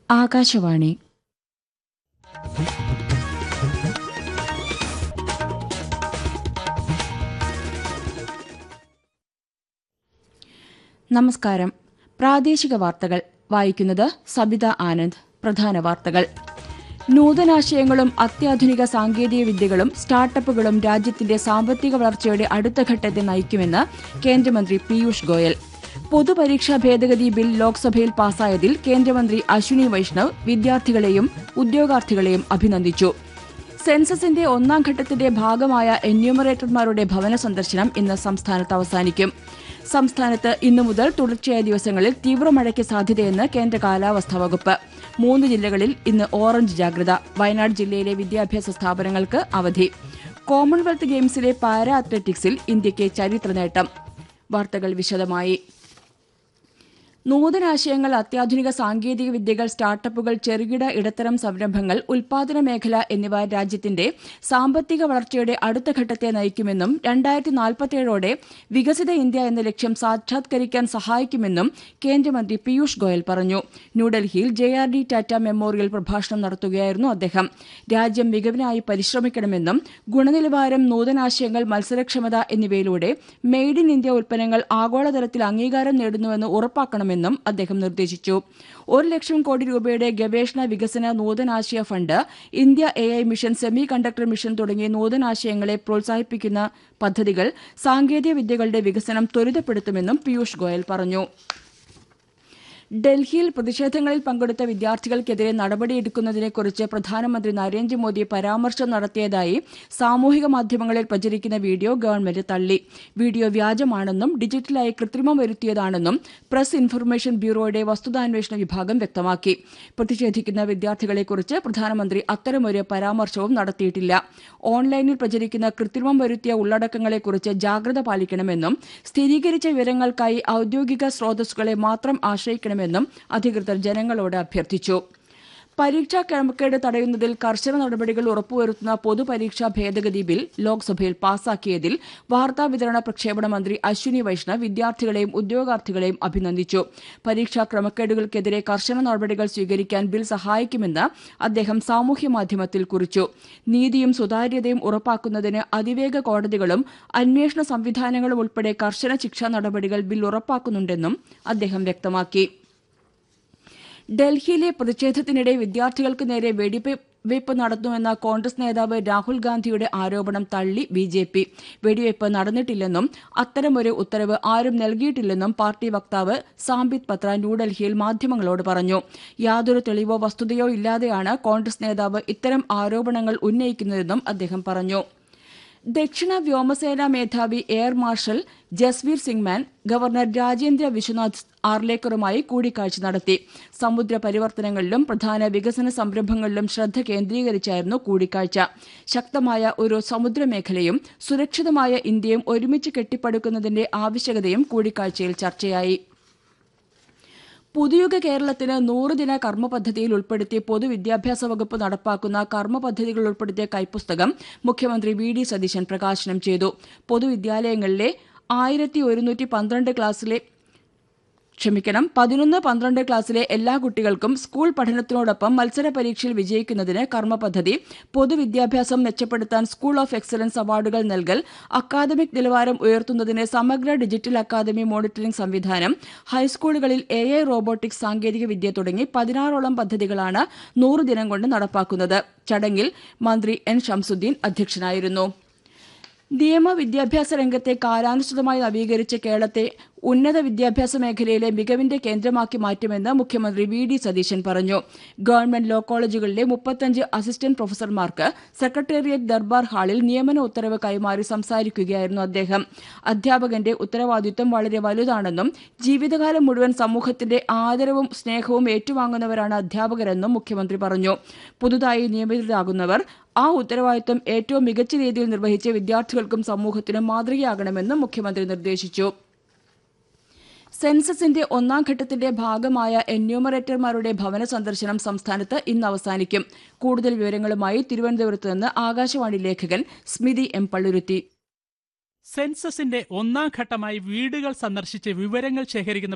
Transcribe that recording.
ആകാശവാണി നമസ്കാരം പ്രാദേശിക വാർത്തകൾ വായിക്കുന്നത് സബിത ആനന്ദ് പ്രധാന വാർത്തകൾ നൂതനാശയങ്ങളും അത്യാധുനിക സാങ്കേതിക വിദ്യകളും സ്റ്റാർട്ടപ്പുകളും രാജ്യത്തിന്റെ സാമ്പത്തിക വളർച്ചയുടെ അടുത്ത ഘട്ടത്തെ നയിക്കുമെന്ന് കേന്ദ്രമന്ത്രി പീയൂഷ് ഗോയൽ പൊതുപരീക്ഷാ ഭേദഗതി ബിൽ ലോക്സഭയിൽ പാസായതിൽ കേന്ദ്രമന്ത്രി അശ്വിനി വൈഷ്ണവ് വിദ്യാർത്ഥികളെയും ഉദ്യോഗാർത്ഥികളെയും അഭിനന്ദിച്ചു സെൻസസിന്റെ ഒന്നാം ഘട്ടത്തിന്റെ ഭാഗമായ എന്യൂമറേറ്റർമാരുടെ ഭവന സന്ദർശനം ഇന്ന് സംസ്ഥാനത്ത് അവസാനിക്കും സംസ്ഥാനത്ത് ഇന്നു മുതൽ തുടർച്ചയായ ദിവസങ്ങളിൽ തീവ്രമഴയ്ക്ക് സാധ്യതയെന്ന് കേന്ദ്ര കാലാവസ്ഥാ വകുപ്പ് മൂന്ന് ജില്ലകളിൽ ഇന്ന് ഓറഞ്ച് ജാഗ്രത വയനാട് ജില്ലയിലെ വിദ്യാഭ്യാസ സ്ഥാപനങ്ങൾക്ക് അവധി കോമൺവെൽത്ത് ഗെയിംസിലെ പാരാ അത്ലറ്റിക്സിൽ ഇന്ത്യയ്ക്ക് ചരിത്ര നേട്ടം വാർത്തകൾ വിശദമായി നൂതനാശയങ്ങൾ അത്യാധുനിക സാങ്കേതിക വിദ്യകൾ സ്റ്റാർട്ടപ്പുകൾ ചെറുകിട ഇടത്തരം സംരംഭങ്ങൾ ഉൽപാദന മേഖല എന്നിവ രാജ്യത്തിന്റെ സാമ്പത്തിക വളർച്ചയുടെ അടുത്ത ഘട്ടത്തെ നയിക്കുമെന്നും രണ്ടായിരത്തി നാൽപ്പത്തിയേഴോടെ വികസിത ഇന്ത്യ എന്ന ലക്ഷ്യം സാക്ഷാത്കരിക്കാൻ സഹായിക്കുമെന്നും കേന്ദ്രമന്ത്രി പീയൂഷ് ഗോയൽ പറഞ്ഞു ന്യൂഡൽഹിയിൽ J R D Tata memorial പ്രഭാഷണം നടത്തുകയായിരുന്നു അദ്ദേഹം രാജ്യം മികവിനായി പരിശ്രമിക്കണമെന്നും ഗുണനിലവാരം നൂതനാശയങ്ങൾ മത്സരക്ഷമത എന്നിവയിലൂടെ മെയ്ഡ് ഇൻ ഇന്ത്യ ഉൽപ്പന്നങ്ങൾ ആഗോളതലത്തിൽ അംഗീകാരം നേടുന്നുവെന്ന് ഉറപ്പാക്കണമെന്നും അദ്ദേഹം നിർദ്ദേശിച്ചു ഒരു ലക്ഷം കോടി രൂപയുടെ ഗവേഷണ വികസന നൂതനാശയ fund India A I mission semiconductor mission തുടങ്ങിയ നൂതനാശയങ്ങളെ പ്രോത്സാഹിപ്പിക്കുന്ന പദ്ധതികൾ സാങ്കേതിക വിദ്യകളുടെ വികസനം ത്വരിതപ്പെടുത്തുമെന്നും പീയൂഷ് ഗോയൽ പറഞ്ഞു ഡൽഹിയിൽ പ്രതിഷേധങ്ങളിൽ പങ്കെടുത്ത വിദ്യാർത്ഥികൾക്കെതിരെ നടപടിയെടുക്കുന്നതിനെക്കുറിച്ച് പ്രധാനമന്ത്രി നരേന്ദ്രമോദി പരാമർശം നടത്തിയതായി സാമൂഹിക മാധ്യമങ്ങളിൽ പ്രചരിക്കുന്ന വീഡിയോ ഗവൺമെന്റ് തള്ളി വീഡിയോ വ്യാജമാണെന്നും ഡിജിറ്റലായി കൃത്രിമം വരുത്തിയതാണെന്നും പ്രസ് ഇൻഫർമേഷൻ ബ്യൂറോയുടെ വസ്തുതാന്വേഷണ വിഭാഗം വ്യക്തമാക്കി പ്രതിഷേധിക്കുന്ന വിദ്യാർത്ഥികളെക്കുറിച്ച് പ്രധാനമന്ത്രി അത്തരമൊരു പരാമർശവും നടത്തിയിട്ടില്ല ഓൺലൈനിൽ പ്രചരിക്കുന്ന കൃത്രിമം വരുത്തിയ ഉള്ളടക്കങ്ങളെക്കുറിച്ച് ജാഗ്രത പാലിക്കണമെന്നും സ്ഥിരീകരിച്ച വിവരങ്ങൾക്കായി ഔദ്യോഗിക സ്രോതസ്സുകളെ മാത്രം ആശ്രയിക്കണമെന്നും അധികൃതർ ജനങ്ങളോട് അഭ്യർത്ഥിച്ചു പരീക്ഷാ ക്രമക്കേട് തടയുന്നതിൽ കർശന നടപടികൾ ഉറപ്പുവരുത്തുന്ന പൊതുപരീക്ഷാ ഭേദഗതി ബിൽ ലോക്സഭയിൽ പാസാക്കിയതിൽ വാർത്താവിതരണ പ്രക്ഷേപണ മന്ത്രി അശ്വിനി വൈഷ്ണവ് വിദ്യാർത്ഥികളെയും ഉദ്യോഗാർത്ഥികളെയും അഭിനന്ദിച്ചു പരീക്ഷാ ക്രമക്കേടുകൾക്കെതിരെ കർശന നടപടികൾ സ്വീകരിക്കാൻ ബിൽ സഹായിക്കുമെന്ന് അദ്ദേഹം സാമൂഹ്യമാധ്യമത്തിൽ കുറിച്ചു നീതിയും സുതാര്യതയും ഉറപ്പാക്കുന്നതിന് അതിവേഗ കോടതികളും അന്വേഷണ സംവിധാനങ്ങളും ഉൾപ്പെടെ കർശന ശിക്ഷാ നടപടികൾ ബിൽ ഉറപ്പാക്കുന്നുണ്ടെന്നും അദ്ദേഹം വ്യക്തമാക്കി ഡൽഹിയിലെ പ്രതിഷേധത്തിനിടെ വിദ്യാർത്ഥികൾക്ക് നേരെ വെടിവയ്പ് നടന്നുവെന്ന കോൺഗ്രസ് നേതാവ് രാഹുൽ ഗാന്ധിയുടെ ആരോപണം തള്ളി ബി ജെ പി വെടിവയ്പ് നടന്നിട്ടില്ലെന്നും അത്തരമൊരു ഉത്തരവ് ആരും നൽകിയിട്ടില്ലെന്നും പാർട്ടി വക്താവ് സാംബിത് പത്ര ന്യൂഡൽഹിയിൽ മാധ്യമങ്ങളോട് പറഞ്ഞു യാതൊരു തെളിവോ വസ്തുതയോ ഇല്ലാതെയാണ് കോൺഗ്രസ് നേതാവ് ഇത്തരം ആരോപണങ്ങൾ ഉന്നയിക്കുന്നതെന്നും അദ്ദേഹം പറഞ്ഞു ദക്ഷിണ വ്യോമസേനാ മേധാവി air marshal Jasveer Singh Maan governor Rajendra Vishwanath ആർലേക്കറുമായി കൂടിക്കാഴ്ച നടത്തി സമുദ്ര പരിവർത്തനങ്ങളിലും പ്രധാന വികസന സംരംഭങ്ങളിലും ശ്രദ്ധ കേന്ദ്രീകരിച്ചായിരുന്നു കൂടിക്കാഴ്ച ശക്തമായ ഒരു സമുദ്രമേഖലയും സുരക്ഷിതമായ ഇന്ത്യയും ഒരുമിച്ച് കെട്ടിപ്പടുക്കുന്നതിന്റെ ആവശ്യകതയും കൂടിക്കാഴ്ചയിൽ ചർച്ചയായി പുതുയുഗ കേരളത്തിന് നൂറുദിന കർമ്മ പദ്ധതിയിൽ ഉൾപ്പെടുത്തി പൊതുവിദ്യാഭ്യാസ വകുപ്പ് നടപ്പാക്കുന്ന കർമ്മ പദ്ധതികൾ ഉൾപ്പെടുത്തിയ കൈപ്പുസ്തകം മുഖ്യമന്ത്രി വി ഡി സതീശൻ പ്രകാശനം ചെയ്തു പൊതുവിദ്യാലയങ്ങളിലെ ആയിരത്തി ഒരുന്നൂറ്റി പന്ത്രണ്ട് ക്ലാസ്സിലെ ക്ഷമിക്കണം പതിനൊന്ന് പന്ത്രണ്ട് ക്ലാസ്സിലെ എല്ലാ കുട്ടികൾക്കും സ്കൂൾ പഠനത്തിനോടൊപ്പം മത്സര പരീക്ഷയിൽ വിജയിക്കുന്നതിന് കർമ്മ പദ്ധതി പൊതുവിദ്യാഭ്യാസം മെച്ചപ്പെടുത്താൻ സ്കൂൾ ഓഫ് എക്സലൻസ് അവാർഡുകൾ നൽകൽ അക്കാദമിക് നിലവാരം ഉയർത്തുന്നതിന് സമഗ്ര ഡിജിറ്റൽ അക്കാദമി മോണിറ്ററിംഗ് സംവിധാനം ഹൈസ്കൂളുകളിൽ എ ഐ റോബോട്ടിക്സ് സാങ്കേതിക വിദ്യ തുടങ്ങി പതിനാറോളം പദ്ധതികളാണ് നൂറ് ദിനം കൊണ്ട് നടപ്പാക്കുന്നത് ചടങ്ങിൽ മന്ത്രി എൻ ഷംസുദ്ദീൻ അധ്യക്ഷനായിരുന്നു നിയമവിദ്യാഭ്യാസ രംഗത്തെ കാലാനുസൃതമായി നവീകരിച്ച കേരളത്തെ ഉന്നത വിദ്യാഭ്യാസ മേഖലയിലെ മികവിന്റെ കേന്ദ്രമാക്കി മാറ്റുമെന്ന് മുഖ്യമന്ത്രി വി ഡി സതീശൻ പറഞ്ഞു ഗവൺമെന്റ് ലോ കോളേജുകളിലെ മുപ്പത്തഞ്ച് അസിസ്റ്റന്റ് പ്രൊഫസർമാർക്ക് സെക്രട്ടേറിയറ്റ് ദർബാർ ഹാളിൽ നിയമന ഉത്തരവ് കൈമാറി സംസാരിക്കുകയായിരുന്നു അദ്ദേഹം അധ്യാപകന്റെ ഉത്തരവാദിത്വം വളരെ വലുതാണെന്നും ജീവിതകാലം മുഴുവൻ സമൂഹത്തിന്റെ ആദരവും സ്നേഹവും ഏറ്റുവാങ്ങുന്നവരാണ് അധ്യാപകരെന്നും മുഖ്യമന്ത്രി പറഞ്ഞു പുതുതായി നിയമിതരാകുന്നവർ ആ ഉത്തരവാദിത്വം ഏറ്റവും മികച്ച രീതിയിൽ നിർവഹിച്ച് വിദ്യാർത്ഥികൾക്കും സമൂഹത്തിനും മാതൃകയാകണമെന്നും മുഖ്യമന്ത്രി നിർദ്ദേശിച്ചു സെൻസസിന്റെ ഒന്നാം ഘട്ടത്തിന്റെ ഭാഗമായ എന്യൂമറേറ്റർമാരുടെ ഭവന സന്ദർശനം സംസ്ഥാനത്ത് ഇന്ന് അവസാനിക്കും കൂടുതൽ വിവരങ്ങളുമായി തിരുവനന്തപുരത്ത് നിന്ന് ആകാശവാണി ലേഖകൻ സ്മിതി എം പള്ളുരുത്തി സെൻസസിന്റെ ഒന്നാം ഘട്ടമായി വീടുകൾ സന്ദർശിച്ച് വിവരങ്ങൾ ശേഖരിക്കുന്ന